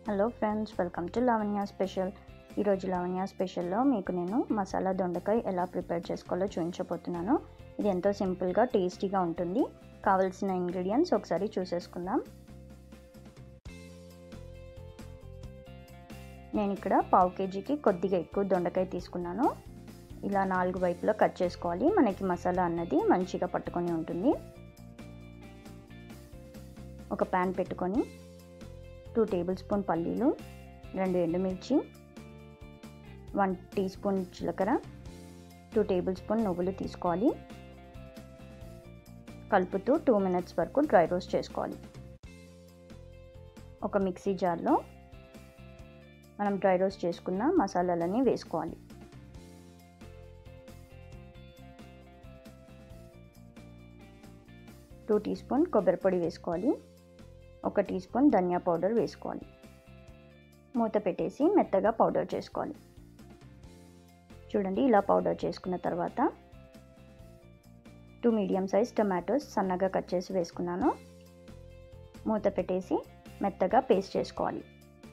hello friends welcome to Lavanya special ఈరోజు లావణ్య స్పెషల్లో మీకు నేను మసాలా దొండకాయ ఎలా ప్రిపేర్ చేసుకోవాలో చూపించబోతున్నాను ఇది ఎంతో సింపుల్గా టేస్టీగా ఉంటుంది కావలసిన ఇంగ్రీడియంట్స్ ఒకసారి చూసేసుకుందాం నేను ఇక్కడ పావు కేజీకి కొద్దిగా ఎక్కువ దొండకాయ తీసుకున్నాను ఇలా నాలుగు వైపులో కట్ చేసుకోవాలి మనకి మసాలా అన్నది మంచిగా పట్టుకొని ఉంటుంది ఒక ప్యాన్ పెట్టుకొని టూ టేబుల్ స్పూన్ పల్లీలు రెండు ఎండుమిర్చి వన్ టీ స్పూన్ జీలకర్ర టూ టేబుల్ స్పూన్ నువ్వులు తీసుకోవాలి కలుపుతూ టూ మినిట్స్ వరకు డ్రై రోస్ట్ చేసుకోవాలి ఒక మిక్సీ జార్లో మనం డ్రై రోస్ట్ చేసుకున్న మసాలాలని వేసుకోవాలి టూ టీ స్పూన్ కొబ్బరి పొడి వేసుకోవాలి ఒక టీ స్పూన్ ధనియా పౌడర్ వేసుకోవాలి మూత పెట్టేసి మెత్తగా పౌడర్ చేసుకోవాలి చూడండి ఇలా పౌడర్ చేసుకున్న తర్వాత టూ మీడియం సైజ్ టమాటోస్ సన్నగా కట్ చేసి వేసుకున్నాను మూత పెట్టేసి మెత్తగా పేస్ట్ చేసుకోవాలి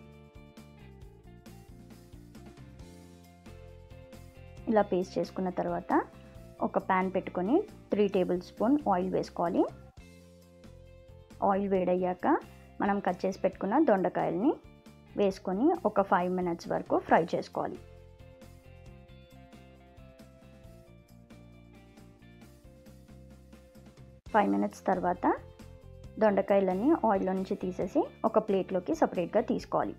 ఇలా పేస్ట్ చేసుకున్న తర్వాత ఒక ప్యాన్ పెట్టుకొని త్రీ టేబుల్ స్పూన్ ఆయిల్ వేసుకోవాలి ఆయిల్ వేడయ్యాక మనం కట్ చేసి పెట్టుకున్న దొండకాయల్ని వేసుకొని ఒక ఫైవ్ మినిట్స్ వరకు ఫ్రై చేసుకోవాలి ఫైవ్ మినిట్స్ తర్వాత దొండకాయలని ఆయిల్లో నుంచి తీసేసి ఒక ప్లేట్లోకి సపరేట్గా తీసుకోవాలి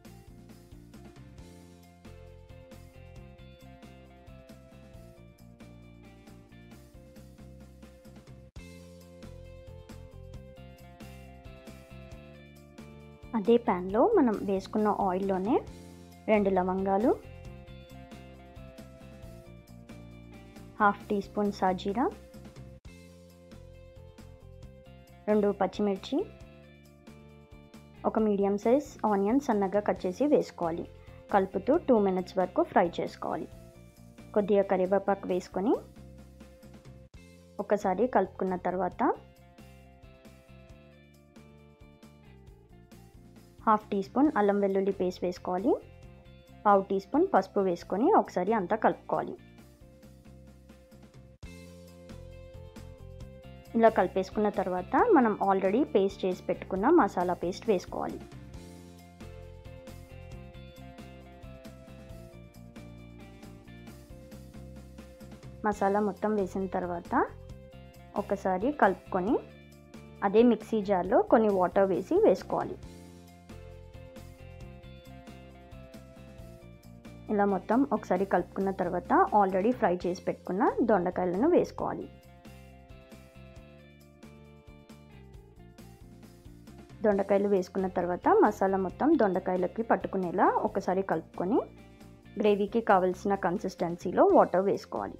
అదే ప్యాన్లో మనం వేసుకున్న ఆయిల్లోనే రెండు లవంగాలు హాఫ్ టీ స్పూన్ సాజీరా రెండు పచ్చిమిర్చి ఒక మీడియం సైజ్ ఆనియన్ సన్నగా కట్ చేసి వేసుకోవాలి కలుపుతూ టూ మినిట్స్ వరకు ఫ్రై చేసుకోవాలి కొద్దిగా కరివేపాకు వేసుకొని ఒకసారి కలుపుకున్న తర్వాత హాఫ్ టీ స్పూన్ అల్లం వెల్లుల్లి పేస్ట్ వేసుకోవాలి పావు టీ స్పూన్ పసుపు వేసుకొని ఒకసారి అంతా కలుపుకోవాలి ఇలా కలిపేసుకున్న తర్వాత మనం ఆల్రెడీ పేస్ట్ చేసి పెట్టుకున్న మసాలా పేస్ట్ వేసుకోవాలి మసాలా మొత్తం వేసిన తర్వాత ఒకసారి కలుపుకొని అదే మిక్సీ జార్లో కొన్ని వాటర్ వేసి వేసుకోవాలి ఇలా మొత్తం ఒకసారి కలుపుకున్న తర్వాత ఆల్రెడీ ఫ్రై చేసి పెట్టుకున్న దొండకాయలను వేసుకోవాలి దొండకాయలు వేసుకున్న తర్వాత మసాలా మొత్తం దొండకాయలకి పట్టుకునేలా ఒకసారి కలుపుకొని గ్రేవీకి కావలసిన కన్సిస్టెన్సీలో వాటర్ వేసుకోవాలి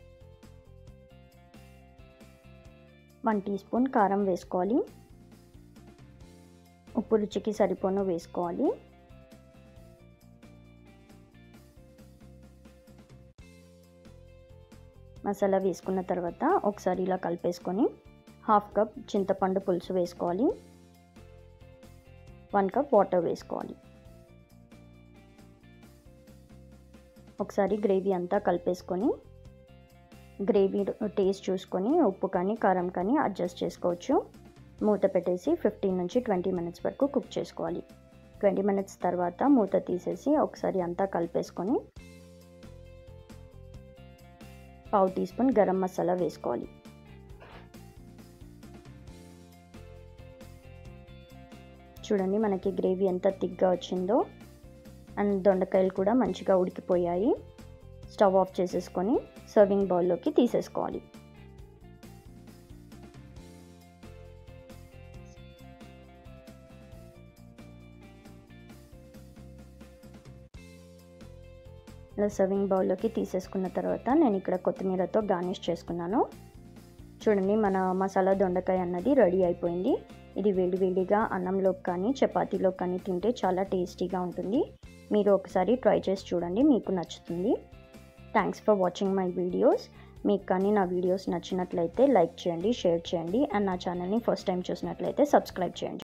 వన్ టీ స్పూన్ కారం వేసుకోవాలి ఉప్పు రుచికి సరిపోను వేసుకోవాలి మసాలా వేసుకున్న తర్వాత ఒకసారి ఇలా కలిపేసుకొని హాఫ్ కప్ చింతపండు పులుసు వేసుకోవాలి వన్ కప్ వాటర్ వేసుకోవాలి ఒకసారి గ్రేవీ అంతా కలిపేసుకొని గ్రేవీ టేస్ట్ చూసుకొని ఉప్పు కానీ కారం కానీ అడ్జస్ట్ చేసుకోవచ్చు మూత పెట్టేసి ఫిఫ్టీన్ నుంచి ట్వంటీ మినిట్స్ వరకు కుక్ చేసుకోవాలి ట్వంటీ మినిట్స్ తర్వాత మూత తీసేసి ఒకసారి అంతా కలిపేసుకొని పావు టీ స్పూన్ గరం మసాలా వేసుకోవాలి చూడండి మనకి గ్రేవీ ఎంత థిక్గా వచ్చిందో అండ్ దొండకాయలు కూడా మంచిగా ఉడికిపోయాయి స్టవ్ ఆఫ్ చేసేసుకొని సర్వింగ్ బౌల్లోకి తీసేసుకోవాలి ఇలా సర్వింగ్ బౌల్లోకి తీసేసుకున్న తర్వాత నేను ఇక్కడ కొత్తిమీరతో గార్నిష్ చేసుకున్నాను చూడండి మన మసాలా దొండకాయ అన్నది రెడీ అయిపోయింది ఇది వేడివేడిగా అన్నంలోకి కానీ చపాతీలో కానీ తింటే చాలా టేస్టీగా ఉంటుంది మీరు ఒకసారి ట్రై చేసి చూడండి మీకు నచ్చుతుంది thanks for watching my videos మీకు కానీ నా వీడియోస్ నచ్చినట్లయితే లైక్ చేయండి షేర్ చేయండి అండ్ నా ఛానల్ని ఫస్ట్ టైం చూసినట్లయితే సబ్స్క్రైబ్ చేయండి